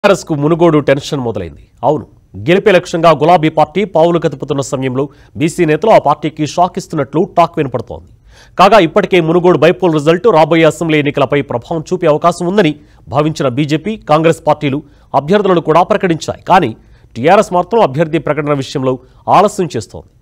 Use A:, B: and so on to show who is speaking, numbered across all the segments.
A: TRS కు Munugode tension మొదలైంది అవును గెలిపే లక్ష్యంగా గులాబీ పార్టీ పావులు కదుపుతున్న సమయంలో బీసీ నేతలు ఆ పార్టీకి షాక్ ఇస్తున్నట్లు టాక్ వినపడుతోంది కాగా ఇప్పటికే మునుగోడు బైపోల్ రిజల్ట్ రాబోయే అసెంబ్లీ ఎన్నికలపై ప్రభావం చూపే అవకాశం ఉందని భావించిన బీజేపీ కాంగ్రెస్ పార్టీలు అభ్యర్థులను కూడా ప్రకటించాయి కానీ టీఆర్ఎస్ మాత్రం అభ్యర్థి ప్రకటన విషయంలో ఆలస్యం చేస్తోంది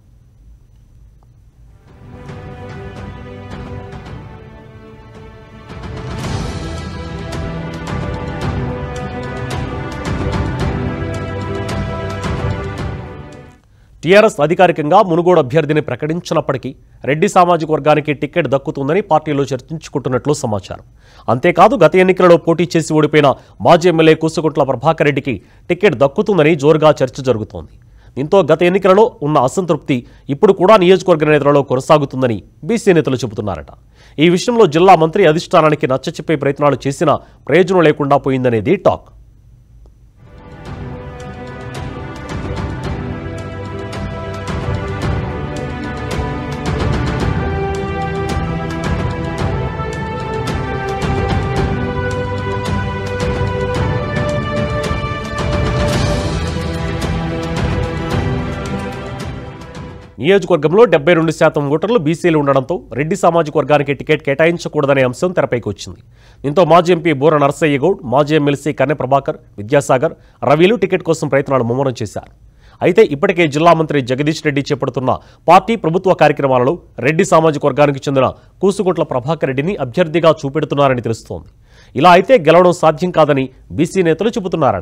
A: టీఆర్ఎస్ అధికారికంగా మునుగోడు అభ్యర్థిని ప్రకటించినప్పటికీ రెడ్డి సామాజిక వర్గానికి టికెట్ దక్కుతుందని పార్టీలో చర్చించుకుంటున్నట్లు సమాచారం అంతేకాదు గత ఎన్నికలలో పోటీ చేసి ఓడిపోయిన మాజీ ఎమ్మెల్యే కూసుకుంట్ల ప్రభాకర్ రెడ్డికి టికెట్ దక్కుతుందని జోరుగా చర్చ జరుగుతోంది దీంతో గత ఎన్నికలలో ఉన్న అసంతృప్తి ఇప్పుడు కూడా నియోజకవర్గ నేతలలో కొనసాగుతుందని బీసీ నేతలు చెబుతున్నారట ఈ విషయంలో జిల్లా మంత్రి అధిష్టానానికి నచ్చచెప్పే ప్రయత్నాలు చేసినా ప్రయోజనం లేకుండా పోయిందనేది టాక్ నియోజకవర్గంలో డెబ్బై రెండు శాతం ఓటర్లు బీసీలు ఉండడంతో రెడ్డి సామాజిక వర్గానికి టికెట్ కేటాయించకూడదనే అంశం తెరపైకి వచ్చింది దీంతో మాజీ ఎంపీ బూర నరసయ్య గౌడ్ మాజీ ఎమ్మెల్సీ కన్నె ప్రభాకర్ విద్యాసాగర్ రవిలు టికెట్ కోసం ప్రయత్నాలు ముమ్మరం చేశారు అయితే ఇప్పటికే జిల్లా మంత్రి జగదీష్ రెడ్డి చేపడుతున్న పార్టీ ప్రభుత్వ కార్యక్రమాలలో రెడ్డి సామాజిక వర్గానికి చెందిన కూసుగుట్ల ప్రభాకర్ రెడ్డిని అభ్యర్థిగా చూపెడుతున్నారని తెలుస్తోంది ఇలా అయితే గెలవడం సాధ్యం కాదని బీసీ నేతలు చెబుతున్నారట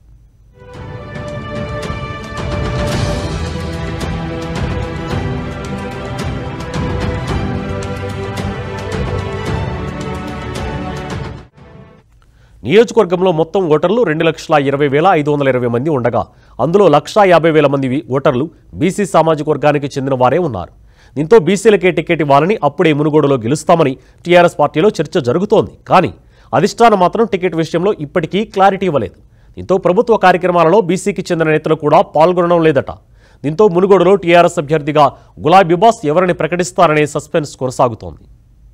A: నియోజకవర్గంలో మొత్తం ఓటర్లు రెండు లక్షల ఇరవై వేల ఐదు వందల ఇరవై మంది ఉండగా అందులో లక్షా యాభై వేల మంది వి- ఓటర్లు బీసీ సామాజిక వర్గానికి చెందిన వారే ఉన్నారు దీంతో బీసీలకే టికెట్ ఇవ్వాలని అప్పుడే మునుగోడులో గెలుస్తామని టీఆర్ఎస్ పార్టీలో చర్చ జరుగుతోంది కానీ అధిష్టానం మాత్రం టికెట్ విషయంలో ఇప్పటికీ క్లారిటీ ఇవ్వలేదు దీంతో ప్రభుత్వ కార్యక్రమాలలో బీసీకి చెందిన నేతలు కూడా పాల్గొనడం లేదట దీంతో మునుగోడులో టీఆర్ఎస్ అభ్యర్థిగా గులాబీ బాస్ ఎవరిని ప్రకటిస్తారనే సస్పెన్స్ కొనసాగుతోంది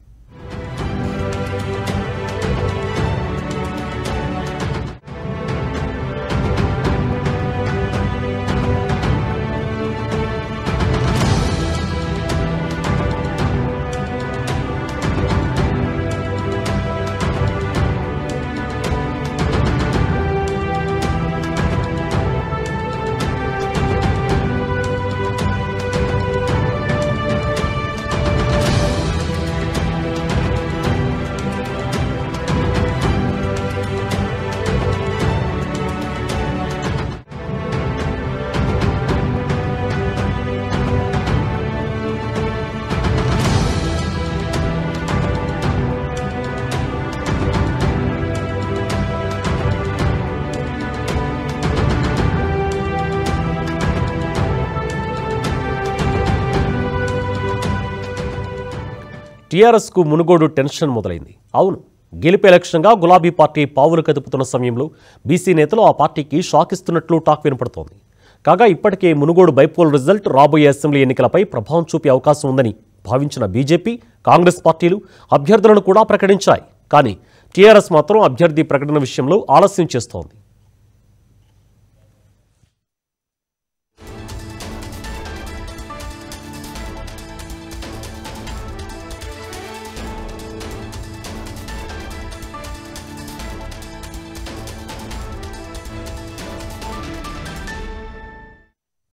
A: టీఆర్ఎస్ కు మునుగోడు టెన్షన్ మొదలైంది అవును గెలిపే లక్ష్యంగా గులాబీ పార్టీ పావులు కదుపుతున్న సమయంలో బీసీ నేతలు ఆ పార్టీకి షాక్ ఇస్తున్నట్లు టాక్ వినపడుతోంది కాగా ఇప్పటికే మునుగోడు బైపోల్ రిజల్ట్ రాబోయే అసెంబ్లీ ఎన్నికలపై ప్రభావం చూపే అవకాశం ఉందని భావించిన బీజేపీ కాంగ్రెస్ పార్టీలు అభ్యర్థులను కూడా ప్రకటించాయి కానీ టీఆర్ఎస్ మాత్రం అభ్యర్థి ప్రకటన విషయంలో ఆలస్యం చేస్తోంది